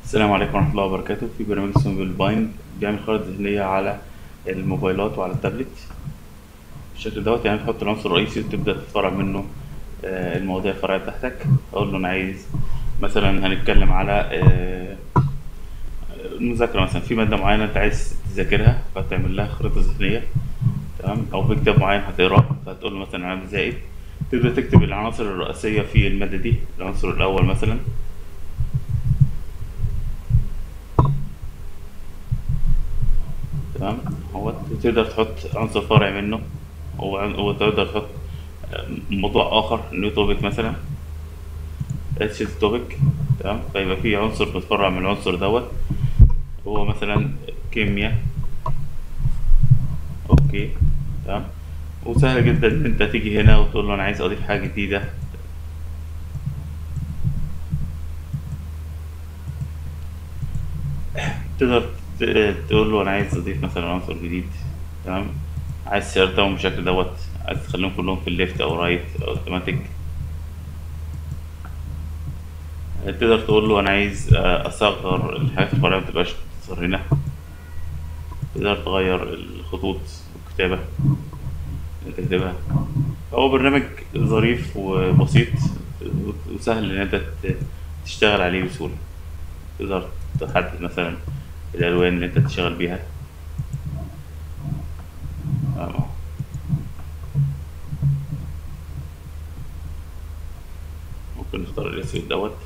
السلام عليكم ورحمة الله وبركاته في برنامج اسمه بالبايند بيعمل خرائط ذهنية على الموبايلات وعلى التابلت بالشكل دوت يعني تحط العنصر الرئيسي وتبدأ تتفرع منه آه، المواضيع الفرعية بتاعتك أقول له أنا عايز مثلا هنتكلم على آه، المذاكرة مثلا في مادة معينة أنت عايز تذاكرها فتعمل لها خريطة ذهنية تمام أو في كتاب معين هتقراه فتقول له مثلا عامل زائد تبدأ تكتب العناصر الرئيسية في المادة دي العنصر الأول مثلا تمام هو تقدر تحط عنصر فرعي منه وعن- وتقدر تحط آه، موضوع آخر نيو توبيك مثلا تشيل توبيك تمام فيبقى في عنصر بيتفرع من العنصر دوت هو مثلا كيمياء اوكي تمام وسهل جدا ان انت تيجي هنا وتقول له انا عايز اضيف حاجه جديده تقدر ت- تقول له انا عايز اضيف مثلا عنصر جديد تمام عايز ترتبهم بالشكل دوت عايز تخليهم كلهم في الليفت او رايت او اوتوماتيك تقدر تقول له انا عايز آه، اصغر الحاجات الفرعيه ما تبقاش تظهر هنا تقدر تغير الخطوط والكتابه اللي تكتبها هو برنامج ظريف وبسيط وسهل ان انت ت- تشتغل عليه بسهوله تقدر تحدد مثلا الالوان اللي انت تشتغل بيها آه. ممكن نختار الاسود دوت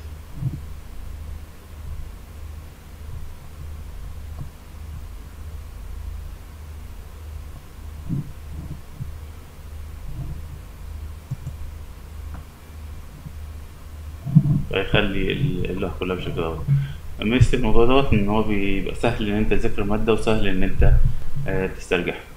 فيخلي اللوحة كلها بالشكل دوت ميزة الموضوع دوت ان هو بيبقى سهل ان انت تذاكر المادة وسهل ان انت آه، تسترجعها